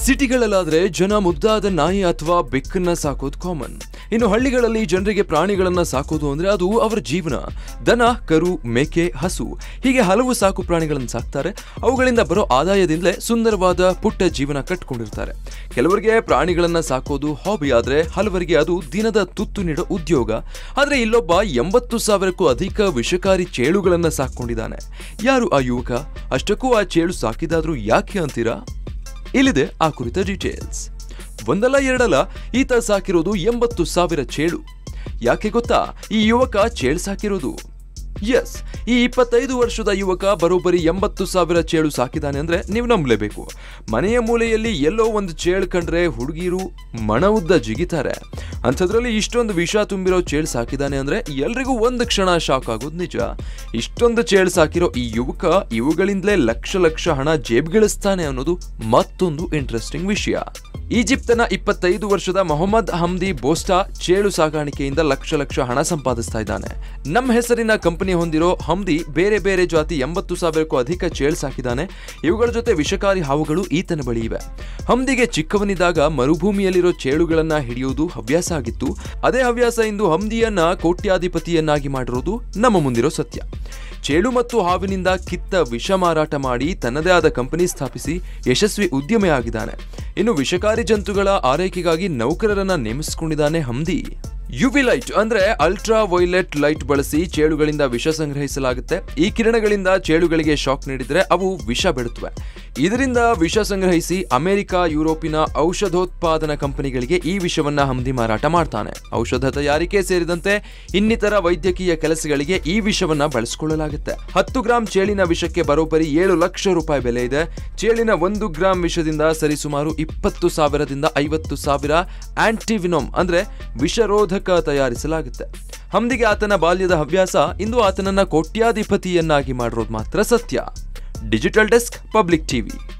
ಸಿಟಿಗಳಲ್ಲಾದ್ರೆ ಜನ ಮುದ್ದಾದ ನಾಯಿ ಅಥವಾ ಬೆಕ್ಕನ್ನ ಸಾಕೋದು ಕಾಮನ್ ಇನ್ನು ಹಳ್ಳಿಗಳಲ್ಲಿ ಜನರಿಗೆ ಪ್ರಾಣಿಗಳನ್ನ ಸಾಕೋದು ಅಂದ್ರೆ ಅದು ಅವರ ಜೀವನ ದನ ಕರು ಮೇಕೆ ಹಸು ಹೀಗೆ ಹಲವು ಸಾಕು ಪ್ರಾಣಿಗಳನ್ನು ಸಾಕ್ತಾರೆ ಅವುಗಳಿಂದ ಬರೋ ಆದಾಯದಿಂದಲೇ ಸುಂದರವಾದ ಪುಟ್ಟ ಜೀವನ ಕಟ್ಕೊಂಡಿರ್ತಾರೆ ಕೆಲವರಿಗೆ ಪ್ರಾಣಿಗಳನ್ನ ಸಾಕೋದು ಹಾಬಿ ಆದ್ರೆ ಹಲವರಿಗೆ ಅದು ದಿನದ ತುತ್ತು ನೀಡೋ ಉದ್ಯೋಗ ಆದ್ರೆ ಇಲ್ಲೊಬ್ಬ ಎಂಬತ್ತು ಸಾವಿರಕ್ಕೂ ಅಧಿಕ ವಿಷಕಾರಿ ಚೇಳುಗಳನ್ನ ಸಾಕೊಂಡಿದ್ದಾನೆ ಯಾರು ಆ ಯುವಕ ಅಷ್ಟಕ್ಕೂ ಆ ಚೇಳು ಸಾಕಿದಾದ್ರೂ ಯಾಕೆ ಅಂತೀರಾ ಇಲ್ಲಿದೆ ಆ ಕುರಿತ ಡೀಟೇಲ್ಸ್ ಒಂದಲ್ಲ ಎರಡಲ್ಲ ಈತ ಸಾಕಿರೋದು ಎಂಬತ್ತು ಸಾವಿರ ಚೇಳು ಯಾಕೆ ಗೊತ್ತಾ ಈ ಯುವಕ ಚೇಳು ಸಾಕಿರೋದು ಎಸ್ ಈ ಇಪ್ಪತ್ತೈದು ವರ್ಷದ ಯುವಕ ಬರೋಬ್ಬರಿ ಎಂಬತ್ತು ಸಾವಿರ ಚೇಳು ಸಾಕಿದಾನೆ ಅಂದ್ರೆ ನೀವು ನಂಬಲೇಬೇಕು ಮನೆಯ ಮೂಲೆಯಲ್ಲಿ ಎಲ್ಲೋ ಒಂದು ಚೇಳು ಕಂಡ್ರೆ ಹುಡುಗಿರು ಮಣ ಉದ್ದ ಜಿಗಿತಾರೆ ಅಂಥದ್ರಲ್ಲಿ ಇಷ್ಟೊಂದು ವಿಷ ತುಂಬಿರೋ ಚೇಳು ಸಾಕಿದಾನೆ ಅಂದ್ರೆ ಎಲ್ರಿಗೂ ಒಂದು ಕ್ಷಣ ಶಾಕ್ ಆಗೋದು ನಿಜ ಇಷ್ಟೊಂದು ಚೇಳು ಸಾಕಿರೋ ಈ ಯುವಕ ಇವುಗಳಿಂದಲೇ ಲಕ್ಷ ಲಕ್ಷ ಹಣ ಜೇಬ್ಗಿಳಿಸ್ತಾನೆ ಅನ್ನೋದು ಮತ್ತೊಂದು ಇಂಟ್ರೆಸ್ಟಿಂಗ್ ವಿಷಯ ಈಜಿಪ್ತನ ಇಪ್ಪತ್ತೈದು ವರ್ಷದ ಮೊಹಮ್ಮದ್ ಹಮ್ದಿ ಬೋಸ್ಟಾ ಚೇಳು ಸಾಗಾಣಿಕೆಯಿಂದ ಲಕ್ಷ ಲಕ್ಷ ಹಣ ಸಂಪಾದಿಸ್ತಾ ಇದ್ದಾನೆ ನಮ್ಮ ಹೆಸರಿನ ಕಂಪನಿ ಹೊಂದಿರೋ ಹಮ್ದಿ ಬೇರೆ ಬೇರೆ ಜಾತಿ ಎಂಬತ್ತು ಸಾವಿರಕ್ಕೂ ಅಧಿಕ ಚೇಳು ಸಾಕಿದ್ದಾನೆ ಇವುಗಳ ಜೊತೆ ವಿಷಕಾರಿ ಹಾವುಗಳು ಈತನ ಬಳಿ ಇವೆ ಹಮ್ದಿಗೆ ಚಿಕ್ಕವನಿದ್ದಾಗ ಮರುಭೂಮಿಯಲ್ಲಿರೋ ಚೇಳುಗಳನ್ನ ಹಿಡಿಯುವುದು ಹವ್ಯಾಸ ಆಗಿತ್ತು ಅದೇ ಹವ್ಯಾಸ ಇಂದು ಹಮ್ದಿಯನ್ನ ಕೋಟ್ಯಾಧಿಪತಿಯನ್ನಾಗಿ ಮಾಡಿರೋದು ನಮ್ಮ ಮುಂದಿರೋ ಸತ್ಯ ಚೇಳು ಮತ್ತು ಹಾವಿನಿಂದ ಕಿತ್ತ ವಿಷ ಮಾರಾಟ ಮಾಡಿ ತನ್ನದೇ ಆದ ಕಂಪನಿ ಸ್ಥಾಪಿಸಿ ಯಶಸ್ವಿ ಉದ್ಯಮಿಯಾಗಿದ್ದಾನೆ ಇನ್ನು ವಿಷಕಾರಿ ಜಂತುಗಳ ಆರೈಕೆಗಾಗಿ ನೌಕರರನ್ನ ನೇಮಿಸಿಕೊಂಡಿದ್ದಾನೆ ಹಮ್ದಿ ಯುವಿ ಲೈಟ್ ಅಂದ್ರೆ ಅಲ್ಟ್ರಾ ವೈಲೆಟ್ ಲೈಟ್ ಬಳಸಿ ಚೇಳುಗಳಿಂದ ವಿಷ ಸಂಗ್ರಹಿಸಲಾಗುತ್ತೆ ಈ ಕಿರಣಗಳಿಂದ ಚೇಳುಗಳಿಗೆ ಶಾಕ್ ನೀಡಿದ್ರೆ ಅವು ವಿಷ ಬಿಡುತ್ತವೆ ಇದರಿಂದ ವಿಷ ಸಂಗ್ರಹಿಸಿ ಅಮೆರಿಕ ಯುರೋಪಿನ ಔಷಧೋತ್ಪಾದನಾ ಕಂಪನಿಗಳಿಗೆ ಈ ವಿಷವನ್ನ ಹಮ್ದಿ ಮಾರಾಟ ಮಾಡ್ತಾನೆ ಔಷಧ ತಯಾರಿಕೆ ಸೇರಿದಂತೆ ಇನ್ನಿತರ ವೈದ್ಯಕೀಯ ಕೆಲಸಗಳಿಗೆ ಈ ವಿಷವನ್ನ ಬಳಸಿಕೊಳ್ಳಲಾಗುತ್ತೆ ಹತ್ತು ಗ್ರಾಂ ಚೇಳಿನ ವಿಷಕ್ಕೆ ಬರೋಬ್ಬರಿ ಏಳು ಲಕ್ಷ ರೂಪಾಯಿ ಬೆಲೆ ಇದೆ ಚೇಳಿನ ಒಂದು ಗ್ರಾಂ ವಿಷದಿಂದ ಸರಿಸುಮಾರು ಇಪ್ಪತ್ತು ಸಾವಿರದಿಂದ ಐವತ್ತು ಸಾವಿರ ಆಂಟಿವಿನೋಮ್ ಅಂದ್ರೆ ವಿಷರೋಧಕ ತಯಾರಿಸಲಾಗುತ್ತೆ ಹಮ್ದಿಗೆ ಆತನ ಬಾಲ್ಯದ ಹವ್ಯಾಸ ಇಂದು ಆತನನ್ನ ಕೋಟ್ಯಾಧಿಪತಿಯನ್ನಾಗಿ ಮಾಡಿರೋದು ಮಾತ್ರ ಸತ್ಯ ಡಿಜಿಟಲ್ ಡೆಸ್ಕ್ ಪಬ್ಲಿಕ್ ಟಿವಿ